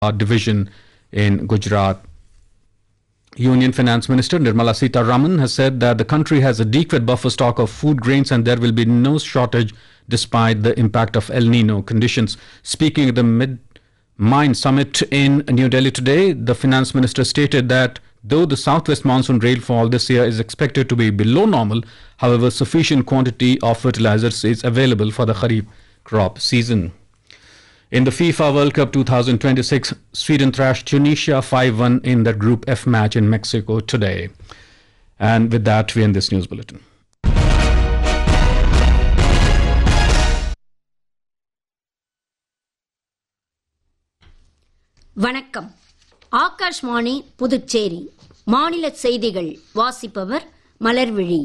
uh, division in Gujarat. Union Finance Minister Nirmala Sitaraman has said that the country has a adequate buffer stock of food grains and there will be no shortage despite the impact of El Nino conditions. Speaking at the Mid Mind Summit in New Delhi today, the Finance Minister stated that though the southwest monsoon rainfall this year is expected to be below normal, however, sufficient quantity of fertilizers is available for the Kharif crop season. In the FIFA World Cup 2026, Sweden thrashed Tunisia 5 1 in the Group F match in Mexico today. And with that, we end this news bulletin. வணக்கம் ஆகாஷ்வாணி புதுச்சேரி மாநில செய்திகள் வாசிப்பவர் மலர்விழி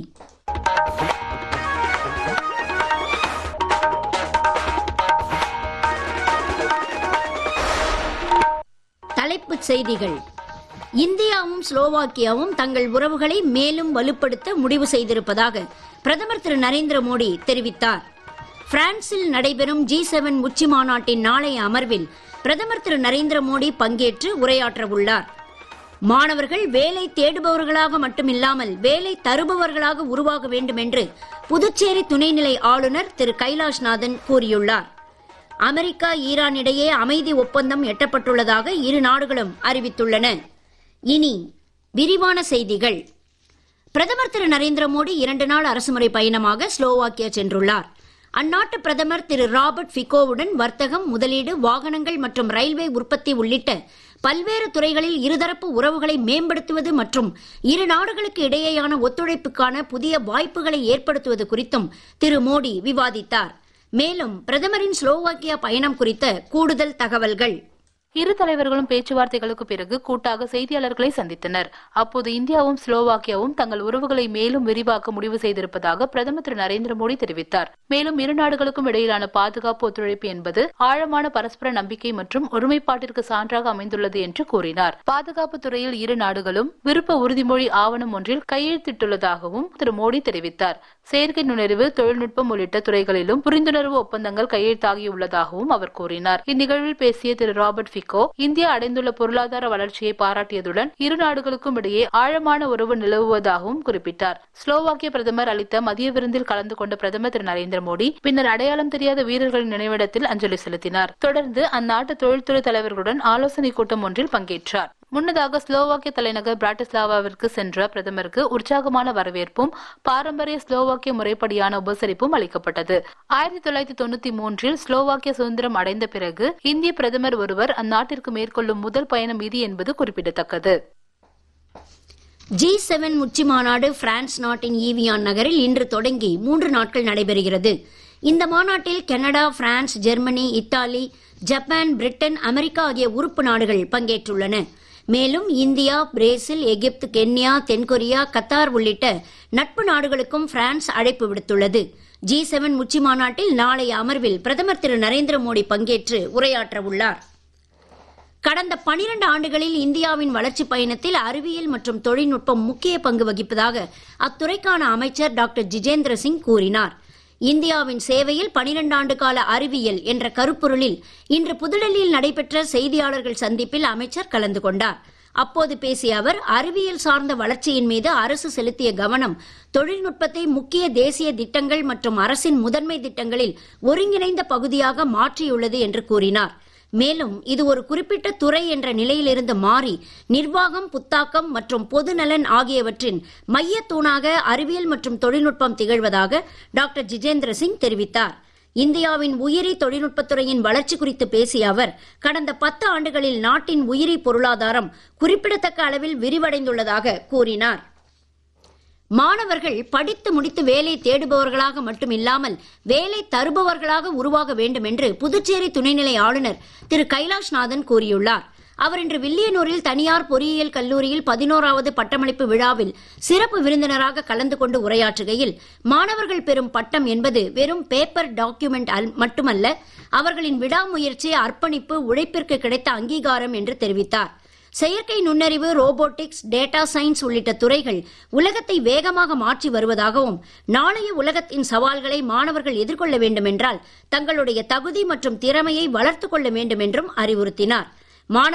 தலைப்புச் செய்திகள் இந்தியாவும் ஸ்லோவாக்கியாவும் தங்கள் உறவுகளை மேலும் வலுப்படுத்த முடிவு செய்திருப்பதாக பிரதமர் திரு நரேந்திர மோடி தெரிவித்தார் பிரான்சில் நடைபெறும் ஜி செவன் உச்சி மாநாட்டின் நாளைய அமர்வில் பிரதமர் திரு நரேந்திர மோடி பங்கேற்று உரையாற்ற உள்ளார் மாணவர்கள் வேலை தேடுபவர்களாக மட்டுமில்லாமல் வேலை தருபவர்களாக உருவாக வேண்டும் என்று புதுச்சேரி துணைநிலை ஆளுநர் திரு கைலாஷ்நாதன் கூறியுள்ளார் அமெரிக்கா ஈரான் இடையே அமைதி ஒப்பந்தம் எட்டப்பட்டுள்ளதாக இரு நாடுகளும் அறிவித்துள்ளன இனி விரிவான செய்திகள் பிரதமர் திரு நரேந்திர மோடி இரண்டு நாள் அரசுமுறை பயணமாக ஸ்லோவாக்கியா சென்றுள்ளார் அந்நாட்டு பிரதமர் திரு ராபர்ட் ஃபிகோவுடன் வர்த்தகம் முதலீடு வாகனங்கள் மற்றும் ரயில்வே உற்பத்தி உள்ளிட்ட பல்வேறு துறைகளில் இருதரப்பு உறவுகளை மேம்படுத்துவது மற்றும் இரு நாடுகளுக்கு இடையேயான ஒத்துழைப்புக்கான புதிய வாய்ப்புகளை ஏற்படுத்துவது குறித்தும் திரு மோடி விவாதித்தார் மேலும் பிரதமரின் ஸ்லோவாக்கியா பயணம் குறித்த கூடுதல் தகவல்கள் இரு தலைவர்களும் பேச்சுவார்த்தைகளுக்கு பிறகு கூட்டாக செய்தியாளர்களை சந்தித்தனர் அப்போது இந்தியாவும் ஸ்லோவாக்கியாவும் தங்கள் உறவுகளை மேலும் விரிவாக்க முடிவு செய்திருப்பதாக பிரதமர் திரு நரேந்திர மோடி தெரிவித்தார் மேலும் இரு நாடுகளுக்கும் இடையிலான பாதுகாப்பு ஒத்துழைப்பு என்பது ஆழமான பரஸ்பர நம்பிக்கை மற்றும் ஒருமைப்பாட்டிற்கு சான்றாக அமைந்துள்ளது என்று கூறினார் பாதுகாப்பு துறையில் இரு நாடுகளும் விருப்ப உறுதிமொழி ஆவணம் ஒன்றில் கையெழுத்திட்டுள்ளதாகவும் திரு மோடி தெரிவித்தார் செயற்கை நுண்ணறிவு தொழில்நுட்பம் உள்ளிட்ட துறைகளிலும் புரிந்துணர்வு ஒப்பந்தங்கள் கையெழுத்தாகியுள்ளதாகவும் அவர் கூறினார் இந்நிகழ்வில் பேசிய திரு ராபர்ட் பிகோ இந்தியா அடைந்துள்ள பொருளாதார வளர்ச்சியை பாராட்டியதுடன் இரு நாடுகளுக்கும் இடையே ஆழமான உறவு நிலவுவதாகவும் குறிப்பிட்டார் ஸ்லோவாக்கிய பிரதமர் அளித்த மதிய விருந்தில் கலந்து கொண்ட பிரதமர் திரு நரேந்திர மோடி பின்னர் அடையாளம் தெரியாத வீரர்களின் நினைவிடத்தில் அஞ்சலி செலுத்தினார் தொடர்ந்து அந்நாட்டு தொழில்துறை தலைவர்களுடன் ஆலோசனை கூட்டம் ஒன்றில் பங்கேற்றார் முன்னதாக ஸ்லோவாக்கிய தலைநகர் பிராட்டிஸ்லாவாவிற்கு சென்ற பிரதமருக்கு உற்சாகமான வரவேற்பும் பாரம்பரிய ஸ்லோவாக்கிய முறைப்படியான உபசரிப்பும் அளிக்கப்பட்டது ஆயிரத்தி தொள்ளாயிரத்தி தொண்ணூத்தி மூன்றில் ஸ்லோவாக்கிய சுதந்திரம் அடைந்த பிறகு இந்திய பிரதமர் ஒருவர் அந்நாட்டிற்கு மேற்கொள்ளும் முதல் பயணம் இது என்பது குறிப்பிடத்தக்கது ஜி செவன் உச்சி மாநாடு பிரான்ஸ் நாட்டின் ஈவியான் நகரில் இன்று தொடங்கி மூன்று நாட்கள் நடைபெறுகிறது இந்த மாநாட்டில் Canada France Germany Italy Japan Britain America ஆகிய உறுப்பு நாடுகள் பங்கேற்றுள்ளன மேலும் இந்தியா பிரேசில் எகிப்து கென்யா தென்கொரியா கத்தார் உள்ளிட்ட நட்பு நாடுகளுக்கும் பிரான்ஸ் அழைப்பு விடுத்துள்ளது ஜி செவன் உச்சி மாநாட்டில் நாளைய அமர்வில் பிரதமர் திரு நரேந்திர மோடி பங்கேற்று உரையாற்ற உள்ளார் கடந்த பனிரண்டு ஆண்டுகளில் இந்தியாவின் வளர்ச்சி பயணத்தில் அறிவியல் மற்றும் தொழில்நுட்பம் முக்கிய பங்கு வகிப்பதாக அத்துறைக்கான அமைச்சர் டாக்டர் ஜிதேந்திர சிங் கூறினார் இந்தியாவின் சேவையில் பனிரெண்டு ஆண்டு கால அறிவியல் என்ற கருப்பொருளில் இன்று புதுடெல்லியில் நடைபெற்ற செய்தியாளர்கள் சந்திப்பில் அமைச்சர் கலந்து கொண்டார் அப்போது பேசிய அவர் அறிவியல் சார்ந்த வளர்ச்சியின் மீது அரசு செலுத்திய கவனம் தொழில்நுட்பத்தை முக்கிய தேசிய திட்டங்கள் மற்றும் அரசின் முதன்மை திட்டங்களில் ஒருங்கிணைந்த பகுதியாக மாற்றியுள்ளது என்று கூறினார் மேலும் இது ஒரு குறிப்பிட்ட துறை என்ற நிலையிலிருந்து மாறி நிர்வாகம் புத்தாக்கம் மற்றும் பொதுநலன் ஆகியவற்றின் மைய தூணாக அறிவியல் மற்றும் தொழில்நுட்பம் திகழ்வதாக டாக்டர் ஜிதேந்திர சிங் தெரிவித்தார் இந்தியாவின் உயிரி தொழில்நுட்பத்துறையின் வளர்ச்சி குறித்து பேசிய அவர் கடந்த பத்து ஆண்டுகளில் நாட்டின் உயிரி பொருளாதாரம் குறிப்பிடத்தக்க அளவில் விரிவடைந்துள்ளதாக கூறினார் மாணவர்கள் படித்து முடித்து வேலை தேடுபவர்களாக மட்டுமில்லாமல் வேலை தருபவர்களாக உருவாக வேண்டும் என்று புதுச்சேரி துணைநிலை ஆளுநர் திரு கைலாஷ்நாதன் கூறியுள்ளார் அவர் இன்று வில்லியனூரில் தனியார் பொறியியல் கல்லூரியில் பதினோராவது பட்டமளிப்பு விழாவில் சிறப்பு விருந்தினராக கலந்து கொண்டு உரையாற்றுகையில் மாணவர்கள் பெறும் பட்டம் என்பது வெறும் பேப்பர் டாக்குமெண்ட் மட்டுமல்ல அவர்களின் விடாமுயற்சி அர்ப்பணிப்பு உழைப்பிற்கு கிடைத்த அங்கீகாரம் என்று தெரிவித்தார் செயற்கை நுண்ணறிவு ரோபோட்டிக்ஸ் டேட்டா சயின்ஸ் உள்ளிட்ட துறைகள் உலகத்தை வேகமாக மாற்றி வருவதாகவும் நாளைய உலகத்தின் சவால்களை மாணவர்கள் எதிர்கொள்ள வேண்டும் என்றால் தங்களுடைய தகுதி மற்றும் திறமையை வளர்த்துக் கொள்ள வேண்டும் என்றும் அறிவுறுத்தினார் மாணவ